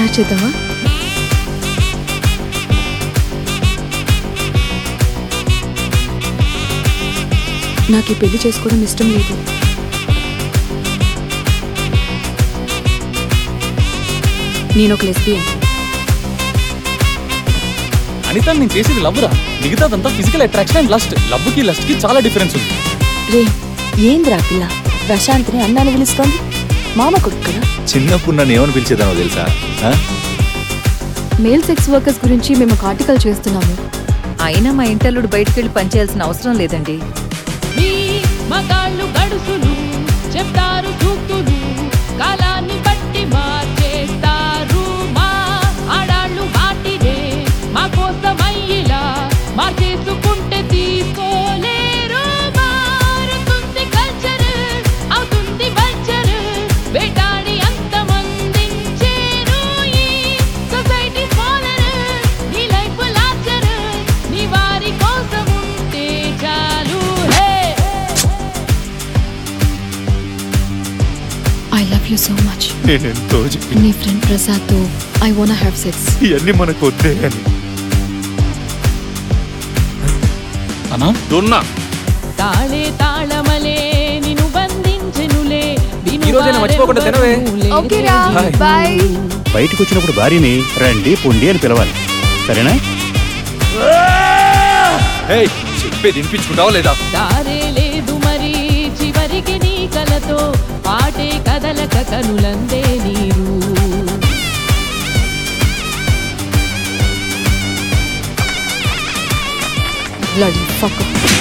Start చేద్దామా నాకు ఈ పెళ్లి చేసుకోవడం ఇష్టం లేదు నేను ఒక లెస్బియన్ అనిత నేను చేసేది లవ్ రా మిగతాదంతా physical attraction and lust love కి లస్ట్ కి చాలా డిఫరెన్స్ ఉంది రే ఏంద్రా పిల్ల ప్రశాంత్ని అన్నాని పిలుస్తోంది మామ కొడుకు కదా చిన్నప్పుడు నన్ను ఏమని పిలిచేదానో తెలుసా ఆ? మేల్ సెక్స్ వర్కర్స్ గురించి మేము ఒక ఆర్టికల్ చేస్తున్నాము అయినా మా ఇంటల్లుడు బయటకెళ్ళి పనిచేయాల్సిన అవసరం లేదండి ఈ మగాళ్ళు గడుసులు చెప్తారు సూక్తులు కాలాన్ని బట్టి మార్చేస్తారు మా ఆడాళ్ళు వాటినే మా కోసమయ్యిలా మార్చేసుకుంటే తీసుకోలేరు మారుతుంది కల్చర్ అవుతుంది వల్చర్ వేటాడి అంతమందించేరు ఈ సొసైటీ స్మాలర్ నీ లైఫ్ లార్జర్ నీ వారి కోసం ఉంటే చాలు hey I love you so much నేను ఎంతో చెప్పి నీ ఫ్రెండ్ ప్రసాద్తో ఐ వోన్ హ్యావ్ సెక్స్ ఇవన్నీ మనకు వద్దే అని అనా దున్నా తాళే తాళమలే నిన్ను బంధించెనులే ఈ రోజైనా మర్చిపోకుండా తినవే. ఓకే రా Bye. బాయ్ బయటకు వచ్చినప్పుడు భార్యని రండి పొండి అని పిలవాలి సరేనా ఏయ్ చెప్పేది వినిపించుకుంటావా లేదా దారే లేదు మరి చివరికి నీ కలతో పాటే కదలక కనులందే నీరు బ్లడీ ఫక్